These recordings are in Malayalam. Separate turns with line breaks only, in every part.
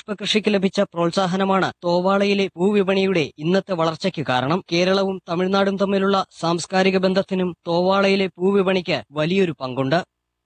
പുഷ്പകൃഷിക്ക് ലഭിച്ച പ്രോത്സാഹനമാണ് തോവാളയിലെ പൂവിപണിയുടെ ഇന്നത്തെ വളർച്ചയ്ക്ക് കാരണം കേരളവും തമിഴ്നാടും തമ്മിലുള്ള സാംസ്കാരിക ബന്ധത്തിനും തോവാളയിലെ പൂവിപണിക്ക് വലിയൊരു പങ്കുണ്ട്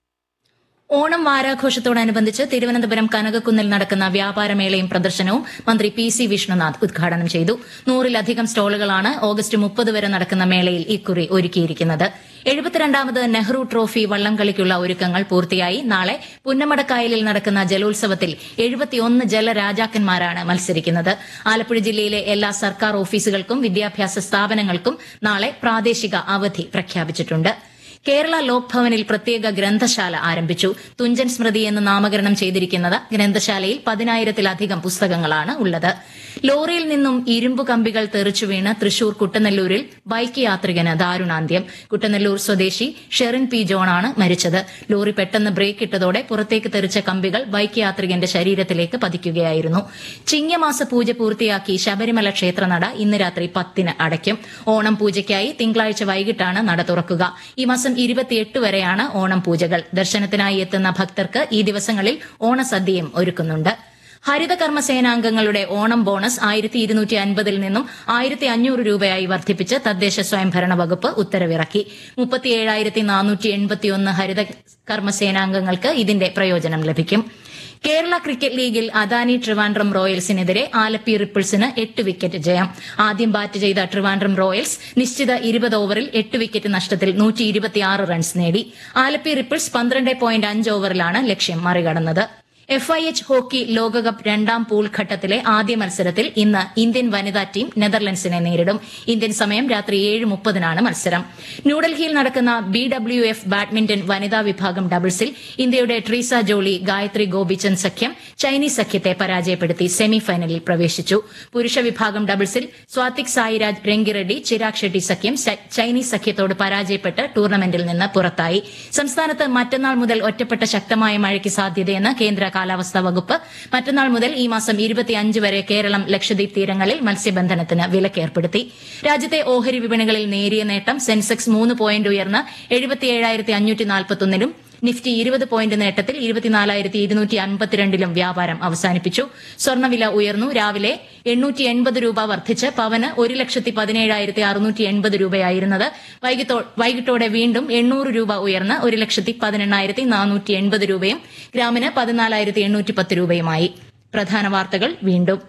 ഓണം വാരാഘോഷത്തോടനുബന്ധിച്ച് തിരുവനന്തപുരം കനകക്കുന്നിൽ നടക്കുന്ന വ്യാപാരമേളയും പ്രദർശനവും മന്ത്രി പി സി വിഷ്ണുനാഥ് ഉദ്ഘാടനം ചെയ്തു നൂറിലധികം സ്റ്റോളുകളാണ് ഓഗസ്റ്റ് മുപ്പത് വരെ നടക്കുന്ന മേളയിൽ ഇക്കുറി ഒരുക്കിയിരിക്കുന്നത് എഴുപത്തിരണ്ടാമത് നെഹ്റു ട്രോഫി വള്ളംകളിക്കുള്ള ഒരുക്കങ്ങൾ പൂർത്തിയായി നാളെ പുന്നമടക്കായലിൽ നടക്കുന്ന ജലോത്സവത്തിൽ എഴുപത്തിയൊന്ന് ജലരാജാക്കന്മാരാണ് മത്സരിക്കുന്നത് ആലപ്പുഴ ജില്ലയിലെ എല്ലാ സർക്കാർ ഓഫീസുകൾക്കും വിദ്യാഭ്യാസ സ്ഥാപനങ്ങൾക്കും നാളെ പ്രാദേശിക അവധി പ്രഖ്യാപിച്ചിട്ടുണ്ട് കേരള ലോക് ഭവനിൽ പ്രത്യേക ഗ്രന്ഥശാല ആരംഭിച്ചു തുഞ്ചൻ സ്മൃതി എന്ന് നാമകരണം ചെയ്തിരിക്കുന്നത് ഗ്രന്ഥശാലയിൽ പതിനായിരത്തിലധികം പുസ്തകങ്ങളാണ് ഉള്ളത് ലോറിയിൽ നിന്നും ഇരുമ്പു കമ്പികൾ തെറിച്ചു വീണ് തൃശൂർ കുട്ടനെല്ലൂരിൽ ബൈക്ക് യാത്രികന് ദാരുണാന്ത്യം കുട്ടനെല്ലൂർ സ്വദേശി ഷെറിൻ പി ജോണാണ് മരിച്ചത് ലോറി പെട്ടെന്ന് ബ്രേക്ക് ഇട്ടതോടെ പുറത്തേക്ക് തെറിച്ച കമ്പികൾ ബൈക്ക് യാത്രികന്റെ ശരീരത്തിലേക്ക് പതിക്കുകയായിരുന്നു ചിങ്ങമാസ പൂജ പൂർത്തിയാക്കി ശബരിമല ക്ഷേത്രനട ഇന്ന് രാത്രി പത്തിന് അടയ്ക്കും ഓണം പൂജയ്ക്കായി തിങ്കളാഴ്ച വൈകിട്ടാണ് നട തുറക്കുക ഈ മാസം ഇരുപത്തിയെട്ട് വരെയാണ് ഓണം പൂജകൾ ദർശനത്തിനായി എത്തുന്ന ഭക്തർക്ക് ഈ ദിവസങ്ങളിൽ ഓണസദ്യയും ഒരുക്കുന്നുണ്ട് ഹരിത കർമ്മസേനാംഗങ്ങളുടെ ഓണം ബോണസ് ആയിരത്തി ഇരുന്നൂറ്റി അൻപതിൽ നിന്നും ആയിരത്തി അഞ്ഞൂറ് രൂപയായി വർദ്ധിപ്പിച്ച് തദ്ദേശ സ്വയംഭരണ വകുപ്പ് ഉത്തരവിറക്കി മുപ്പത്തിയേഴായിരത്തി നാനൂറ്റി എൺപത്തിയൊന്ന് ഹരിത കർമ്മസേനാംഗങ്ങൾക്ക് ഇതിന്റെ പ്രയോജനം ലഭിക്കും കേരള ക്രിക്കറ്റ് ലീഗിൽ അദാനി ട്രിവാൻഡ്രം റോയൽസിനെതിരെ ആലപ്പി റിപ്പിൾസിന് എട്ട് വിക്കറ്റ് ജയം ആദ്യം ബാറ്റ് ചെയ്ത ട്രിവാൻഡ്രം റോയൽസ് നിശ്ചിത ഇരുപത് ഓവറിൽ എട്ട് വിക്കറ്റ് നഷ്ടത്തിൽ നൂറ്റി ഇരുപത്തിയാറ് റൺസ് നേടി ആലപ്പി റിപ്പിൾസ് പന്ത്രണ്ട് പോയിന്റ് അഞ്ച് ഓവറിലാണ് ലക്ഷ്യം മറികടന്നത് എഫ് ഐ എച്ച് ഹോക്കി ലോകകപ്പ് രണ്ടാം പൂൾ ഘട്ടത്തിലെ ആദ്യ മത്സരത്തിൽ ഇന്ന് ഇന്ത്യൻ വനിതാ ടീം നെതർലൻഡ്സിനെ നേരിടും ഇന്ത്യൻ സമയം രാത്രി ഏഴ് മുപ്പതിനാണ് മത്സരം ന്യൂഡൽഹിയിൽ നടക്കുന്ന ബി ഡബ്ല്യു എഫ് ബാഡ്മിന്റൺ വനിതാ വിഭാഗം ഡബിൾസിൽ ഇന്ത്യയുടെ ട്രീസ ജോളി ഗായത്രി ഗോപിചന്ദ് സഖ്യം ചൈനീസ് സഖ്യത്തെ പരാജയപ്പെടുത്തി സെമിഫൈനലിൽ പ്രവേശിച്ചു പുരുഷ വിഭാഗം ഡബിൾസിൽ സ്വാതിക് സായിരാജ് രംഗിറെഡ്ഡി ചിരാഗ് ഷെട്ടി സഖ്യം ച- ചൈനീസ് സഖ്യത്തോട് പരാജയപ്പെട്ട് ടൂർണമെന്റിൽ നിന്ന് പുറത്തായി സംസ്ഥാനത്ത് മറ്റന്നാൾ മുതൽ ഒറ്റപ്പെട്ട ശക്തമായ മഴയ്ക്ക് സാധ്യതയെന്ന് കേന്ദ്ര കാലാവസ്ഥാ വകുപ്പ് മറ്റന്നാൾ മുതൽ ഈ മാസം ഇരുപത്തിയഞ്ച് വരെ കേരളം ലക്ഷദ്വീപ് തീരങ്ങളിൽ മത്സ്യബന്ധനത്തിന് വിലക്കേർപ്പെടുത്തി രാജ്യത്തെ ഓഹരി വിപണികളിൽ നേരിയ നേട്ടം സെൻസെക്സ് മൂന്ന് പോയിന്റ് ഉയർന്ന് എഴുപത്തിയേഴായിരത്തി അഞ്ഞൂറ്റി നാൽപ്പത്തൊന്നിലും നിഫ്റ്റി ഇരുപത് പോയിന്റ് നേട്ടത്തിൽ ഇരുപത്തിനാലായിരത്തി ഇരുന്നൂറ്റി അൻപത്തിരണ്ടിലും വ്യാപാരം അവസാനിപ്പിച്ചു സ്വർണ്ണവില ഉയർന്നു രാവിലെ എണ്ണൂറ്റി എൺപത് രൂപ വർദ്ധിച്ച് പവന് ഒരു ലക്ഷത്തി പതിനേഴായിരത്തി അറുന്നൂറ്റി എൺപത് രൂപയായിരുന്നത് വൈകിട്ടോ- വൈകിട്ടോടെ വീണ്ടും എണ്ണൂറ് രൂപ ഉയർന്ന് ഒരു ലക്ഷത്തി പതിനെണ്ണായിരത്തി നാനൂറ്റി എൺപത് രൂപയും ഗ്രാമിന് പതിനാലായിരത്തി എണ്ണൂറ്റി പത്ത് രൂപയുമായി പ്രധാന വാർത്തകൾ വീണ്ടും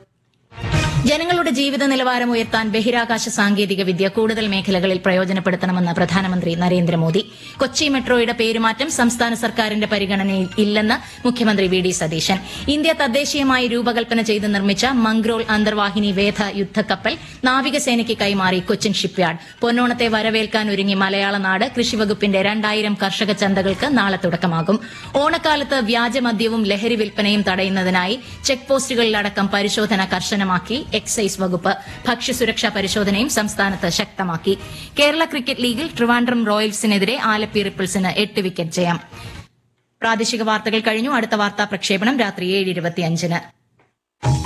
ജനങ്ങളുടെ ജീവിത നിലവാരം ഉയർത്താൻ ബഹിരാകാശ സാങ്കേതിക വിദ്യ കൂടുതൽ മേഖലകളിൽ പ്രയോജനപ്പെടുത്തണമെന്ന് പ്രധാനമന്ത്രി നരേന്ദ്രമോദി കൊച്ചി മെട്രോയുടെ പേരുമാറ്റം സംസ്ഥാന സർക്കാരിന്റെ പരിഗണനയിൽ ഇല്ലെന്ന് മുഖ്യമന്ത്രി വി ഡി സതീശൻ ഇന്ത്യ തദ്ദേശീയമായി രൂപകൽപ്പന ചെയ്ത് നിർമ്മിച്ച മംഗ്രോൾ അന്തർവാഹിനി വേധ യുദ്ധക്കപ്പൽ നാവികസേനയ്ക്ക് കൈമാറി കൊച്ചിൻ ഷിപ്പ്യാർഡ് പൊന്നോണത്തെ വരവേൽക്കാൻ ഒരുങ്ങി മലയാള നാട് കൃഷിവകുപ്പിന്റെ രണ്ടായിരം കർഷക ചന്തകൾക്ക് നാളെ തുടക്കമാകും ഓണക്കാലത്ത് വ്യാജമദ്യവും ലഹരി വിൽപ്പനയും തടയുന്നതിനായി ചെക്ക് പോസ്റ്റുകളിലടക്കം പരിശോധന കർശനമാക്കി എക്സൈസ് വകുപ്പ് ഭക്ഷ്യസുരക്ഷാ പരിശോധനയും സംസ്ഥാനത്ത് ശക്തമാക്കി കേരള ക്രിക്കറ്റ് ലീഗിൽ ട്രിവാൻഡ്രം റോയൽസിനെതിരെ ആലപ്പി റിപ്പിൾസിന് എട്ട് വിക്കറ്റ് ജയം പ്രാദേശിക വാർത്തകൾ കഴിഞ്ഞു അടുത്ത വാർത്താ പ്രക്ഷേപണം രാത്രി ഏഴ് ഇരുപത്തിയഞ്ചിന്